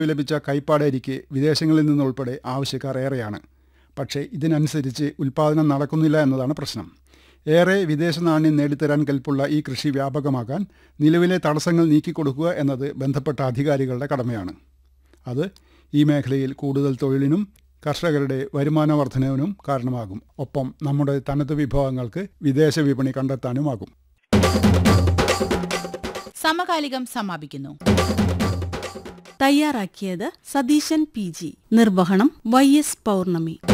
ലഭിച്ച കൈപ്പാടരിക്ക് വിദേശങ്ങളിൽ നിന്നുൾപ്പെടെ ആവശ്യക്കാർ ഏറെയാണ് പക്ഷേ ഇതിനനുസരിച്ച് ഉൽപ്പാദനം നടക്കുന്നില്ല എന്നതാണ് പ്രശ്നം ഏറെ വിദേശ നാണ്യം നേടിത്തരാൻ കൽപ്പുള്ള ഈ കൃഷി വ്യാപകമാക്കാൻ നിലവിലെ തടസ്സങ്ങൾ നീക്കിക്കൊടുക്കുക എന്നത് ബന്ധപ്പെട്ട അധികാരികളുടെ കടമയാണ് അത് ഈ മേഖലയിൽ കൂടുതൽ തൊഴിലിനും കർഷകരുടെ വരുമാന വർധനവിനും കാരണമാകും ഒപ്പം നമ്മുടെ തനത് വിഭവങ്ങൾക്ക് വിദേശ വിപണി കണ്ടെത്താനുമാകും സമകാലികം സമാപിക്കുന്നു തയ്യാറാക്കിയത് സതീശൻ പി ജി നിർവഹണം വൈ എസ് പൗർണമി